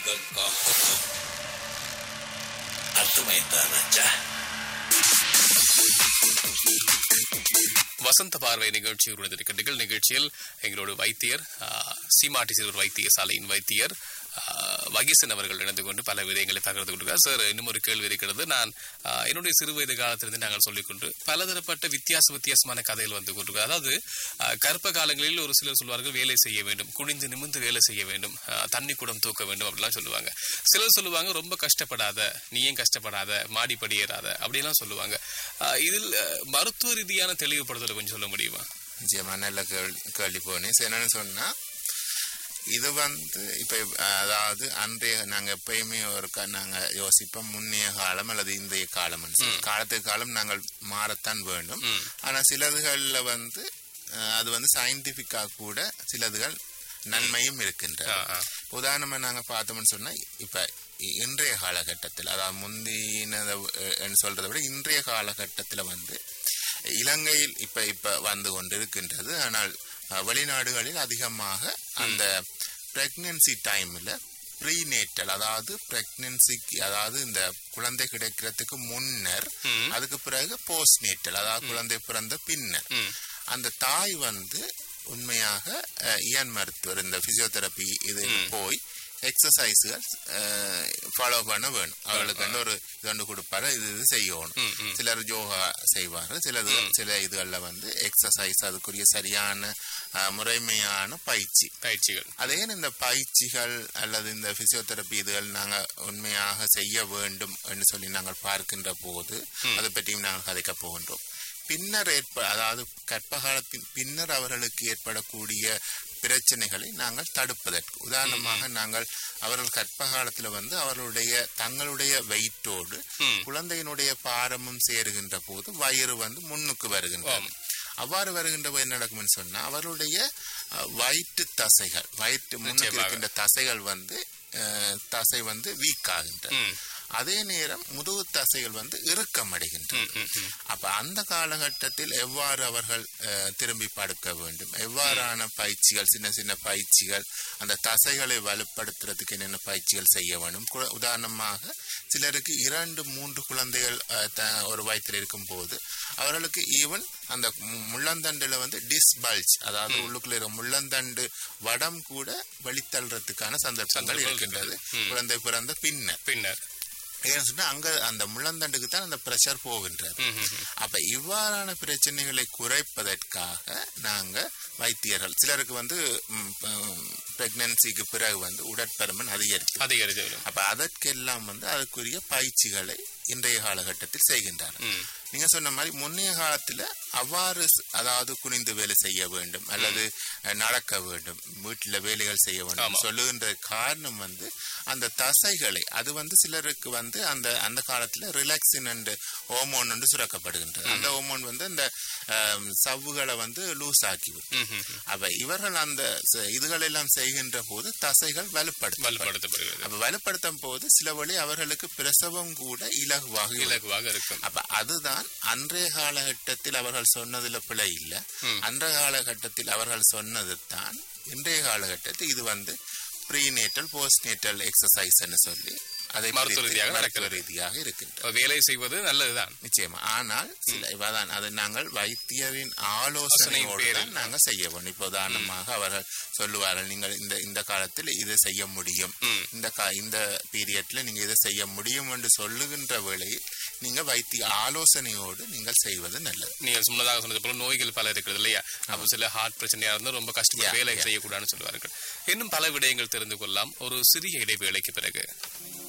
இதற்காக அர்த்தமைத்தா ராஜா வசந்த பார்வை நிகழ்ச்சி உணர்ந்திருக்கின்றீர்கள் நிகழ்ச்சியில் எங்களோட வைத்தியர் ஆ, சீமாட்டி சிறுவர் வைத்தியசாலையின் வைத்தியர் ஆ, வகிசன் அவர்கள் இணைந்து கொண்டு பல விடயங்களை பகிர்ந்து கொண்டிருக்கிறார் சார் இன்னும் ஒரு கேள்வி இருக்கிறது நான் ஆ, என்னுடைய சிறு வயது காலத்திலிருந்து நாங்கள் சொல்லிக்கொண்டு பலதரப்பட்ட வித்தியாச வித்தியாசமான கதைகள் வந்து கொண்டிருக்கிறது அதாவது ஆ, கர்ப்ப காலங்களில் ஒரு சிலர் சொல்வார்கள் வேலை செய்ய வேண்டும் குனிந்து நிமிர்ந்து வேலை செய்ய வேண்டும் ஆ, தண்ணி குடம் தூக்க வேண்டும் அப்படிலாம் சொல்லுவாங்க சிலர் சொல்லுவாங்க ரொம்ப கஷ்டப்படாத நீ ஏன் கஷ்டப்படாத மாடிப்படி ஏறாத அப்படிலாம் சொல்லுவாங்க ஆ, இதில் ஆ, மருத்துவ ரீதியான தெளிவுபடுத்தலை கொஞ்சம் சொல்ல முடியுமா நிச்சயமா நல்ல கேள்வி கேள்வி போனேன் என்னன்னு சொன்னா இது வந்து இப்ப அதாவது அன்றைய நாங்க எப்பயுமே ஒரு க- நாங்க யோசிப்போம் முன்னைய காலம் அல்லது இன்றைய காலம் காலத்துக்கு காலம் நாங்கள் மாறத்தான் வேண்டும் ம். ஆனா சிலதுகள்ல வந்து அஹ், அது வந்து சயின்டிபிக்கா கூட சிலதுகள் நன்மையும் இருக்கின்றது ஆ, ஆ. உதாரணமா நாங்க பார்த்தோம்னு சொன்னா இப்ப இ- இன்றைய காலகட்டத்தில் அதாவது முந்தினத அஹ், சொல்றதை விட இன்றைய காலகட்டத்துல வந்து இலங்கையில் இப்ப இப்ப வந்து கொண்டிருக்கின்றது ஆனால் அஹ், வெளிநாடுகளில் அதிகமாக அந்த பிரெக்னன்சி டைம்ல ப்ரீநேட்டல் அதாவது பிரெக்னன்சிக்கு அதாவது இந்த குழந்தை கிடைக்கிறதுக்கு முன்னர் ம். அதுக்கு பிறகு போஸ்ட் நேட்டல் அதாவது குழந்தை பிறந்த பின்னர் ம். அந்த தாய் வந்து உண்மையாக அஹ், இயன் மருத்துவர் இந்த பிசியோதெரப்பி இது போய் எக்ஸசைஸுகள் ஃபாலோ பண்ண வேணும் அவர்களுக்கு வந்து ஒரு இது ஒன்று கொடுப்பாரு இது இது செய்யணும் ம், ம். சிலர் யோகா செய்வார்கள் சிலது சில இதுகளில் வந்து எக்ஸசைஸ் அதுக்குரிய சரியான அஹ், முறைமையான பயிற்சி பயிற்சிகள் அதே இந்த பயிற்சிகள் அல்லது இந்த பிசியோதெரப்பி இதுகள் நாங்கள் உண்மையாக செய்ய வேண்டும் என்று சொல்லி நாங்கள் பார்க்கின்ற போது அதை பற்றியும் நாங்கள் கதைக்க போகின்றோம் பின்னர் ஏற்ப அதாவது கற்பகாலத்தின் பின்னர் அவர்களுக்கு ஏற்படக்கூடிய பிரச்சனைகளை நாங்கள் தடுப்பதற்கு உதாரணமாக நாங்கள் அவர்கள் கற்பகாலத்தில் வந்து அவர்களுடைய தங்களுடைய வெயிட்டோடு ம். குழந்தையினுடைய பாரமும் சேருகின்ற போது வயிறு வந்து முன்னுக்கு வருகின்றது அவ்வாறு வருகின்ற போது என்ன நடக்கும்னு சொன்னா அவருடைய அஹ், வயிற்று தசைகள் வயிற்று முன்னுக்கு நிச்சயமாக. இருக்கின்ற தசைகள் வந்து அஹ், தசை வந்து வீக் ஆகின்றது ம். அதே நேரம் முதுகு தசைகள் வந்து இறுக்கம் அடைகின்றன ம், ம், ம். அப்ப அந்த காலகட்டத்தில் எவ்வாறு அவர்கள் அஹ், திரும்பி படுக்க வேண்டும் எவ்வாறான பயிற்சிகள் சின்ன சின்ன பயிற்சிகள் அந்த தசைகளை வலுப்படுத்துறதுக்கு என்னென்ன பயிற்சிகள் செய்ய வேண்டும் கு- உதாரணமாக சிலருக்கு இரண்டு மூன்று குழந்தைகள் அஹ், த- ஒரு வயிற்றில் இருக்கும் போது அவர்களுக்கு ஈவன் அந்த மு- முள்ளந்தண்டுல வந்து டிஸ்பல்ஜ் அதாவது உள்ளுக்குள்ள இருக்க முள்ளந்தண்டு வடம் கூட வெளித்தள்ளுறதுக்கான சந்தர்ப்பங்கள் சந்தர்ப்பங்கள் இருக்கின்றது ம். குழந்தை பிறந்த பின்னர் பின்னர் ஏன்னு சொன்னா அங்க அந்த முள்ளந்தண்டுக்கு தான் அந்த பிரஷர் போகின்றது ம், ம், ம். அப்ப இவ்வாறான பிரச்சனைகளை குறைப்பதற்காக நாங்க வைத்தியர்கள் சிலருக்கு வந்து பிரெக்னன்சிக்கு பிறகு வந்து உடற்பருமன் அதிகரிக்கும் அதிகரித்து வரும் அப்ப அதற்கெல்லாம் வந்து அதுக்குரிய பயிற்சிகளை இன்றைய காலகட்டத்தில் செய்கின்றார்கள் ம். நீங்க சொன்ன மாதிரி முன்னைய காலத்துல அவ்வாறு ஸ்- அதாவது குனிந்து வேலை செய்ய வேண்டும் அல்லது அஹ், நடக்க வேண்டும் வீட்டுல வேலைகள் செய்ய வேண்டும் ஆமா. சொல்லுகின்ற காரணம் வந்து அந்த தசைகளை அது வந்து சிலருக்கு வந்து அந்த அந்த காலத்துல ரிலாக்ஸின் அண்ட் ஹோமோன் வந்து சுரக்கப்படுகின்றது அந்த ஹோமோன் வந்து அந்த அஹ், சவ்வுகளை வந்து லூஸ் ஆக்கிவிடும் ம், ம், ம். அப்ப இவர்கள் அந்த ச- இதுகளெல்லாம் செய்கின்ற போது தசைகள் வலுப்படுத்த வலுப்படுத்தப்படுகிறது அப்ப வலுப்படுத்தும் போது சில வழி அவர்களுக்கு பிரசவம் கூட இலகுவாக இருக்கும். இலகுவாக இருக்கும் அப்ப அதுதான் அன்றைய காலகட்டத்தில் அவர்கள் சொன்னதுல பிழை இல்ல ம். அன்றைய காலகட்டத்தில் அவர்கள் சொன்னது தான் இன்றைய காலகட்டத்தில் இது வந்து ப்ரீநேட்டல் போஸ்ட்நேட்டல் எக்ஸசைஸ் சொல்லி அதை மருத்துவ பிரித்து ரீதியாக மருத்துவ நடக்கிறது. ரீதியாக இருக்கின்றது அப்ப வேலை செய்வது நல்லதுதான் நிச்சயமா ஆனால் சில இவதான் அது நாங்கள் வைத்தியரின் ஆலோசனை ஆலோசனையோடு பேரில். தான் நாங்கள் செய்ய வேண்டும் இப்போ உதாரணமாக அவர்கள் சொல்லுவார்கள் நீங்கள் இந்த இந்த காலத்தில் இதை செய்ய முடியும் ம். இந்த கா இந்த பீரியட்ல நீங்க இதை செய்ய முடியும் என்று சொல்லுகின்ற வேளையில் நீங்க வைத்திய ஆலோசனையோடு நீங்கள் செய்வது நல்லது நீங்கள் முன்னதாக சொன்னது போல நோய்கள் பல இருக்கிறது இல்லையா அப்போ சில ஹார்ட் பிரச்சனையா இருந்தால் ரொம்ப கஷ்டப்பட்டு Yeah, வேலை yeah. செய்யக்கூடாதுன்னு சொல்லுவார்கள் இன்னும் பல விடயங்கள் தெரிந்து கொள்ளலாம் ஒரு சிறிய இடைவேளைக்கு பிறகு